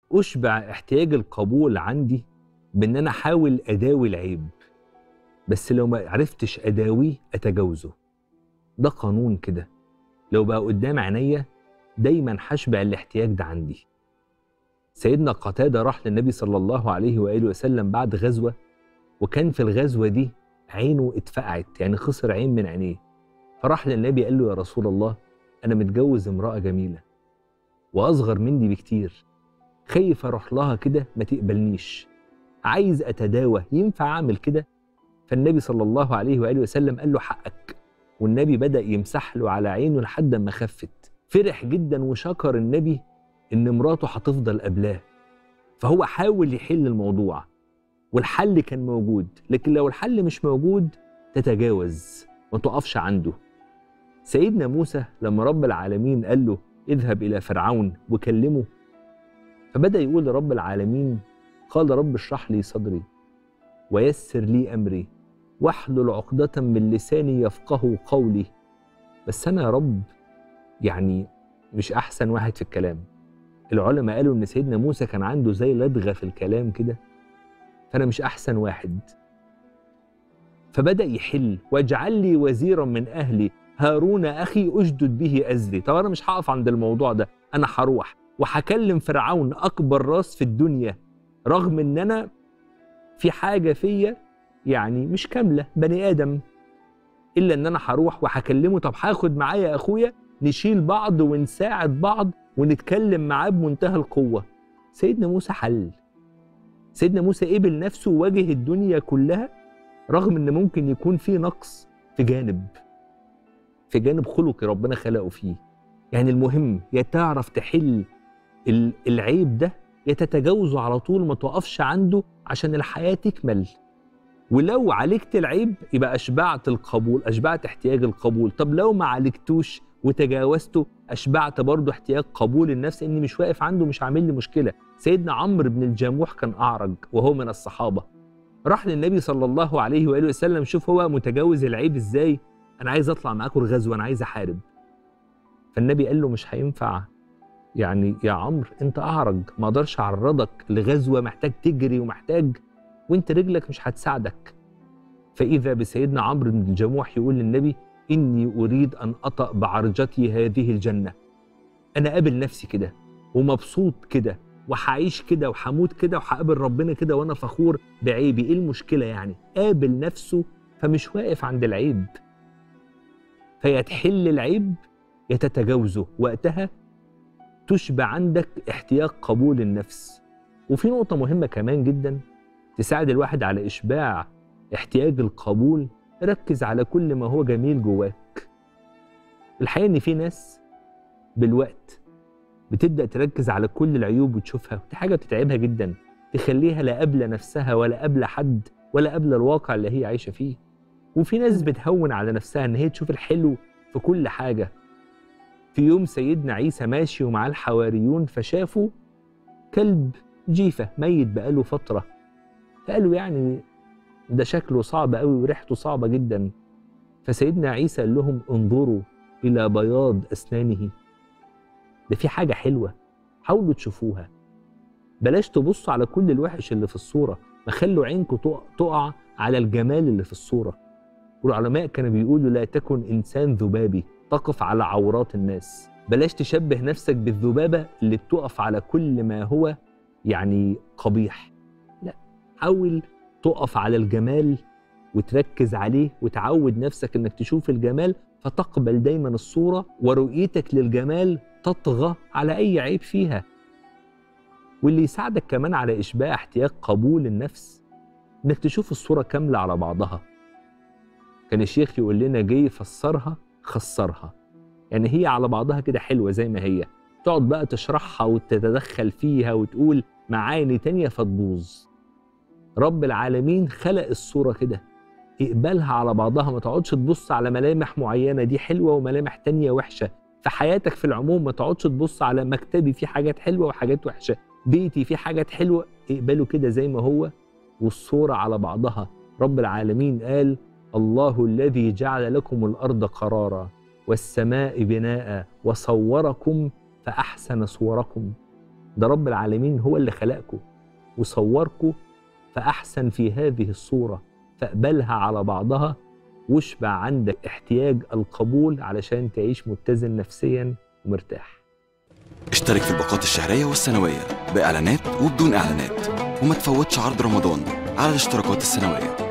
اشبع احتياج القبول عندي بان انا احاول اداوي العيب بس لو ما عرفتش اداويه اتجاوزه ده قانون كده لو بقى قدام عينيا دايما هشبع الاحتياج ده عندي سيدنا قتادة راح للنبي صلى الله عليه وآله وسلم بعد غزوة وكان في الغزوة دي عينه اتفقعت يعني خسر عين من عينيه فراح للنبي قال له يا رسول الله أنا متجوز امرأة جميلة وأصغر مني بكتير خايف أروح لها كده ما تقبلنيش عايز أتداوى ينفع أعمل كده فالنبي صلى الله عليه وآله وسلم قال له حقك والنبي بدأ يمسح له على عينه لحد ما خفت فرح جدا وشكر النبي إن مراته هتفضل قبلاه فهو حاول يحل الموضوع والحل كان موجود لكن لو الحل مش موجود تتجاوز ما تقفش عنده سيدنا موسى لما رب العالمين قال له اذهب إلى فرعون وكلمه فبدأ يقول لرب العالمين قال رب اشرح لي صدري ويسر لي أمري واحلل عقدة من لساني يفقه قولي بس أنا يا رب يعني مش أحسن واحد في الكلام العلماء قالوا إن سيدنا موسى كان عنده زي لدغة في الكلام كده فأنا مش أحسن واحد فبدأ يحل واجعل لي وزيرا من أهلي هارون أخي أشدد به أزري طب أنا مش هقف عند الموضوع ده أنا هروح وهكلم فرعون أكبر راس في الدنيا رغم إن أنا في حاجة فيا يعني مش كاملة بني آدم إلا إن أنا هروح وهكلمه طب هاخد معايا أخويا نشيل بعض ونساعد بعض ونتكلم معاه بمنتهى القوة سيدنا موسى حل سيدنا موسى قبل نفسه وواجه الدنيا كلها رغم ان ممكن يكون في نقص في جانب في جانب خلقي ربنا خلقه فيه يعني المهم يا تعرف تحل ال- العيب ده يا تتجاوزه على طول ما توقفش عنده عشان الحياة تكمل ولو عالجت العيب يبقى أشبعت القبول أشبعت احتياج القبول طب لو ما عالجتوش وتجاوزته أشبعت برضه احتياج قبول النفس إني مش واقف عنده مش عامل لي مشكلة سيدنا عمرو بن الجموح كان أعرج وهو من الصحابة راح للنبي صلى الله عليه وآله وسلم شوف هو متجاوز العيب إزاي أنا عايز أطلع معاكم الغزوة أنا عايز أحارب فالنبي قال له مش هينفع يعني يا عمرو انت اعرج ما اقدرش اعرضك لغزوه محتاج تجري ومحتاج وانت رجلك مش هتساعدك فاذا بسيدنا عمرو بن الجموح يقول للنبي اني اريد ان اطأ بعرجتي هذه الجنه انا قابل نفسي كده ومبسوط كده وهعيش كده وهموت كده وهقابل ربنا كده وانا فخور بعيبي ايه المشكله يعني قابل نفسه فمش واقف عند العيب فيا تحل العيب يا تتجاوزه وقتها تشبع عندك احتياج قبول النفس وفي نقطة مهمة كمان جدا تساعد الواحد على إشباع احتياج القبول ركز على كل ما هو جميل جواك الحقيقة إن في ناس بالوقت بتبدأ تركز على كل العيوب وتشوفها ودي حاجة بتتعبها جدا تخليها لا قابلة نفسها ولا قابلة حد ولا قابلة الواقع اللي هي عايشة فيه وفي ناس بتهون على نفسها إن هي تشوف الحلو في كل حاجة في يوم سيدنا عيسى ماشي ومعاه الحواريون فشافوا كلب جيفة ميت بقاله فترة فقالوا يعني ده شكله صعب قوي وريحته صعبة جدا فسيدنا عيسى قال لهم انظروا إلى بياض أسنانه ده في حاجة حلوة حاولوا تشوفوها بلاش تبصوا على كل الوحش اللي في الصورة ما خلوا عينكم تقع, تقع على الجمال اللي في الصورة والعلماء كانوا بيقولوا لا تكن إنسان ذبابي تقف على عورات الناس بلاش تشبه نفسك بالذبابة اللي بتقف على كل ما هو يعني قبيح لا حاول تقف على الجمال وتركز عليه وتعود نفسك انك تشوف الجمال فتقبل دايما الصورة ورؤيتك للجمال تطغى على أي عيب فيها واللي يساعدك كمان على إشباع احتياج قبول النفس إنك تشوف الصورة كاملة على بعضها كان الشيخ يقول لنا جه يفسرها خسرها يعني هي على بعضها كده حلوة زي ما هي تقعد بقى تشرحها وتتدخل فيها وتقول معاني تانية فتبوظ رب العالمين خلق الصورة كده اقبلها على بعضها ما تقعدش تبص على ملامح معينة دي حلوة وملامح تانية وحشة في حياتك في العموم ما تقعدش تبص على مكتبي فيه حاجات حلوة وحاجات وحشة بيتي فيه حاجات حلوة اقبله كده زي ما هو والصورة على بعضها رب العالمين قال الله الذي جعل لكم الأرض قرارا والسماء بناء وصوركم فأحسن صوركم ده رب العالمين هو اللي خلقكم وصوركم فأحسن في هذه الصورة فاقبلها على بعضها واشبع عندك احتياج القبول علشان تعيش متزن نفسيا ومرتاح اشترك في الباقات الشهرية والسنوية بإعلانات وبدون إعلانات وما تفوتش عرض رمضان على الاشتراكات السنوية